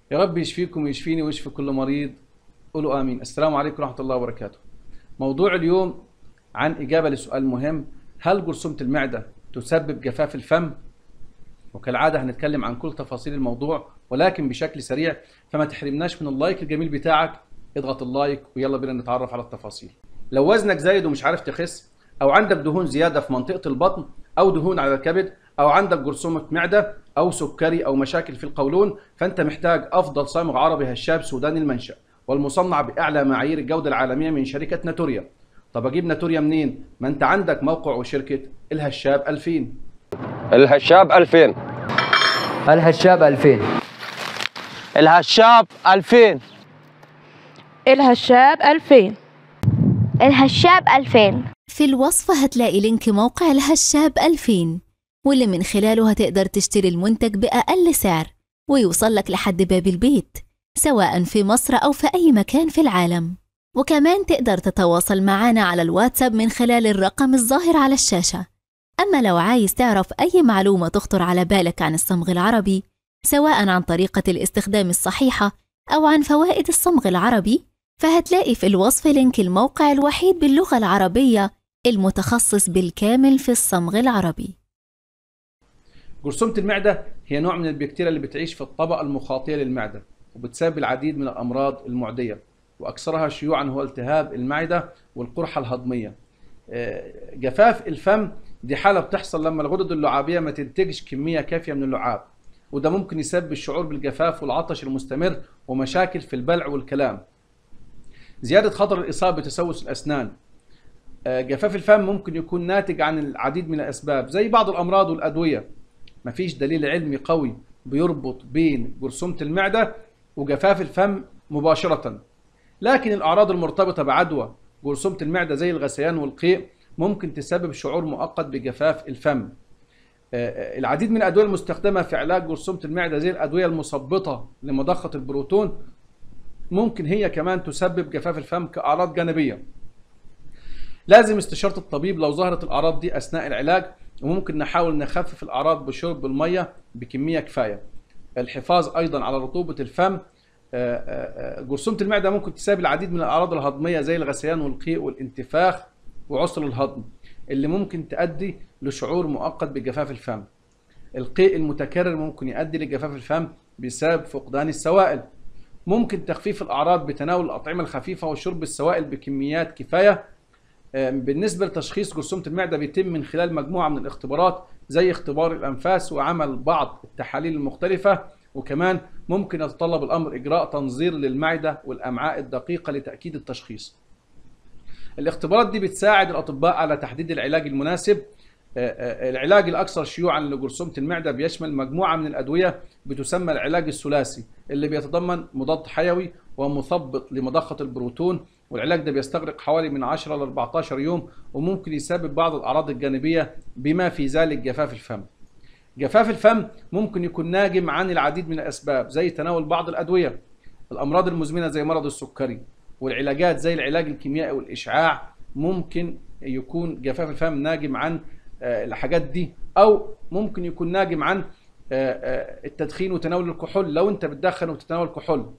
يا رب يشفيكم ويشفيني ويشفي كل مريض قولوا امين السلام عليكم ورحمه الله وبركاته موضوع اليوم عن اجابه لسؤال مهم هل جرثومه المعده تسبب جفاف الفم وكالعاده هنتكلم عن كل تفاصيل الموضوع ولكن بشكل سريع فما تحرمناش من اللايك الجميل بتاعك اضغط اللايك ويلا بينا نتعرف على التفاصيل لو وزنك زايد ومش عارف تخس او عندك دهون زياده في منطقه البطن او دهون على الكبد او عندك جرثومه معده او سكري او مشاكل في القولون فانت محتاج افضل صامغ عربي هشاب سوداني المنشا والمصنع باعلى معايير الجوده العالميه من شركه ناتوريا طب اجيب ناتوريا منين ما انت عندك موقع وشركه الهشاب 2000 الهشاب 2000 الهشاب 2000 الهشاب 2000 الهشاب 2000 الهشاب 2000 في الوصف هتلاقي لينك موقع الهشاب 2000 واللي من خلاله هتقدر تشتري المنتج بأقل سعر ويوصل لك لحد باب البيت سواء في مصر أو في أي مكان في العالم وكمان تقدر تتواصل معنا على الواتساب من خلال الرقم الظاهر على الشاشة أما لو عايز تعرف أي معلومة تخطر على بالك عن الصمغ العربي سواء عن طريقة الاستخدام الصحيحة أو عن فوائد الصمغ العربي فهتلاقي في الوصف لينك الموقع الوحيد باللغة العربية المتخصص بالكامل في الصمغ العربي جرثومه المعده هي نوع من البكتيريا اللي بتعيش في الطبقه المخاطيه للمعده وبتسبب العديد من الامراض المعديه واكثرها شيوعا هو التهاب المعده والقرحه الهضميه آه، جفاف الفم دي حاله بتحصل لما الغدد اللعابيه ما تنتجش كميه كافيه من اللعاب وده ممكن يسبب الشعور بالجفاف والعطش المستمر ومشاكل في البلع والكلام زياده خطر الاصابه بتسوس الاسنان آه، جفاف الفم ممكن يكون ناتج عن العديد من الاسباب زي بعض الامراض والادويه مفيش دليل علمي قوي بيربط بين جرثومه المعده وجفاف الفم مباشره لكن الاعراض المرتبطه بعدوى جرثومه المعده زي الغثيان والقيء ممكن تسبب شعور مؤقت بجفاف الفم آه، العديد من الادويه المستخدمه في علاج جرثومه المعده زي الادويه المثبطه لمضخه البروتون ممكن هي كمان تسبب جفاف الفم كاعراض جانبيه لازم استشاره الطبيب لو ظهرت الاعراض دي اثناء العلاج وممكن نحاول نخفف الاعراض بشرب الميه بكميه كفايه الحفاظ ايضا على رطوبه الفم آه، آه، آه، جرثومه المعده ممكن تسبب العديد من الاعراض الهضميه زي الغثيان والقيء والانتفاخ وعسر الهضم اللي ممكن تؤدي لشعور مؤقت بجفاف الفم القيء المتكرر ممكن يؤدي لجفاف الفم بسبب فقدان السوائل ممكن تخفيف الاعراض بتناول الاطعمه الخفيفه وشرب السوائل بكميات كفايه بالنسبه لتشخيص جرثومه المعده بيتم من خلال مجموعه من الاختبارات زي اختبار الانفاس وعمل بعض التحاليل المختلفه وكمان ممكن يتطلب الامر اجراء تنظير للمعده والامعاء الدقيقه لتاكيد التشخيص. الاختبارات دي بتساعد الاطباء على تحديد العلاج المناسب العلاج الاكثر شيوعا لجرثومه المعده بيشمل مجموعه من الادويه بتسمى العلاج الثلاثي اللي بيتضمن مضاد حيوي ومثبط لمضخه البروتون والعلاج ده بيستغرق حوالي من 10 ل 14 يوم وممكن يسبب بعض الاعراض الجانبيه بما في ذلك جفاف الفم. جفاف الفم ممكن يكون ناجم عن العديد من الاسباب زي تناول بعض الادويه الامراض المزمنه زي مرض السكري والعلاجات زي العلاج الكيميائي والاشعاع ممكن يكون جفاف الفم ناجم عن الحاجات دي او ممكن يكون ناجم عن التدخين وتناول الكحول لو انت بتدخن وبتتناول كحول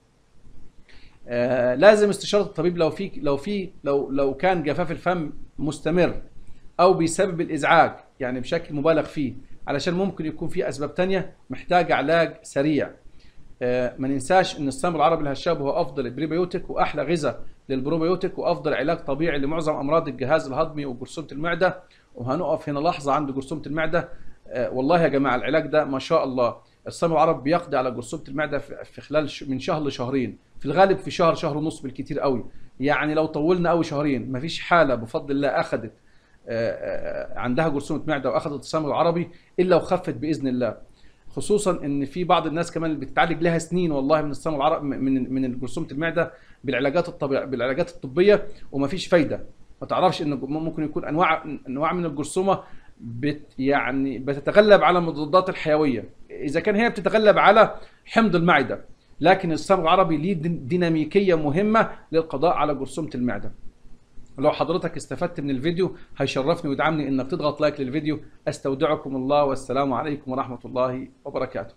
لازم استشاره الطبيب لو في لو في لو لو كان جفاف الفم مستمر او بيسبب الازعاج يعني بشكل مبالغ فيه علشان ممكن يكون في اسباب تانية محتاجه علاج سريع ما ننساش ان الصمغ العربي الهشاب هو افضل بريبيوتيك واحلى غذاء للبروبيوتيك وافضل علاج طبيعي لمعظم امراض الجهاز الهضمي وجرثومه المعده وهنقف هنا لحظه عند جرثومه المعده والله يا جماعه العلاج ده ما شاء الله الصمغ العربي بيقضي على جرثومه المعده في خلال من شهر لشهرين في الغالب في شهر شهر ونص بالكتير قوي يعني لو طولنا قوي شهرين مفيش حاله بفضل الله اخذت عندها جرثومه معده واخذت الصمغ العربي الا وخفت باذن الله خصوصا ان في بعض الناس كمان اللي بتتعالج لها سنين والله من الصمغ العربي من من جرثومه المعده بالعلاجات الطبيعيه بالعلاجات الطبيه ومفيش فايده ما تعرفش ان ممكن يكون انواع انواع من الجرثومه بت يعني بتتغلب على المضادات الحيويه اذا كان هي بتتغلب على حمض المعده لكن الصمغ العربي ليه ديناميكيه مهمه للقضاء على جرثومه المعده لو حضرتك استفدت من الفيديو هيشرفني ويدعمني انك تضغط لايك للفيديو استودعكم الله والسلام عليكم ورحمه الله وبركاته